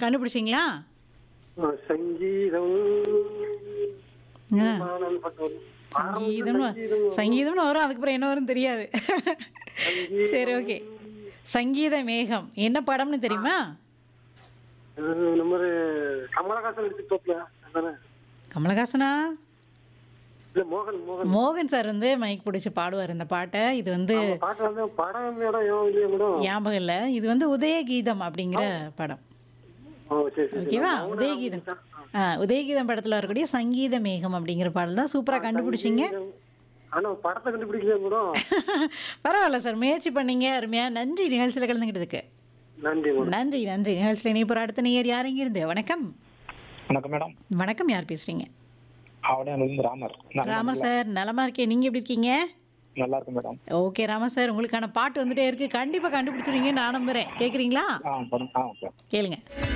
கண்டுபிடிச்சிங்களா ஆ, சங்கீதம் ஆ. மானன் பட்டோல். சங்கீதம்னு சங்கீதம்னு வரும் அதுக்கப்புறம் என்ன வரும் தெரியாது சரி ஓகே சங்கீத மேகம் என்ன படம்னு தெரியுமா அது நம்ம ஒரு கமலஹாசன் எடுத்து தோப்பல அதானே கமலஹாசனா இல்ல மோகன் மோகன் மோகன் சார் வந்து மைக் பிடிச்சி பாடுவார் இந்த பாட்டை இது வந்து அவங்க பாட்டு வந்து படம் மேடம் ஏன் இல்லையா மேடம் ஞாபகம் இல்லை இது வந்து உதயகீதம் அப்படிங்கிற படம் ஓ சரி சரி ஓகேவா உதயகீதம் ஆ உதயகீதம் படத்தில் வரக்கூடிய சங்கீத மேகம் அப்படிங்கிற பாடல் தான் சூப்பராக கண்டுபிடிச்சிங்க ஆனா படத்தை கண்டுபிடிக்கலையா மேடம் பரவாயில்ல சார் முயற்சி பண்ணீங்க அருமையா நன்றி நிகழ்ச்சியில் கலந்துக்கிட்டதுக்கு நன்றி மேடம் நன்றி நன்றி நிகழ்ச்சியில் இணைப்பு அடுத்த நேயர் யார் இருந்து வணக்கம் வணக்கம் மேடம் வணக்கம் யார் பேசுறீங்க அவடையானது ராமர் நான் ராமர் சார் நலமா இருக்கேன் நீங்க எப்படி இருக்கீங்க நல்லா இருக்கும் மேடம் ஓகே ராமர் சார் உங்களுக்கான பாட்டு வந்துட்டே இருக்கு கண்டிப்பா கண்டுபிடிச்சிருவீங்க நான் நம்புறேன் கேக்குறீங்களா ஆ படம் ஆ ஓகே கேளுங்க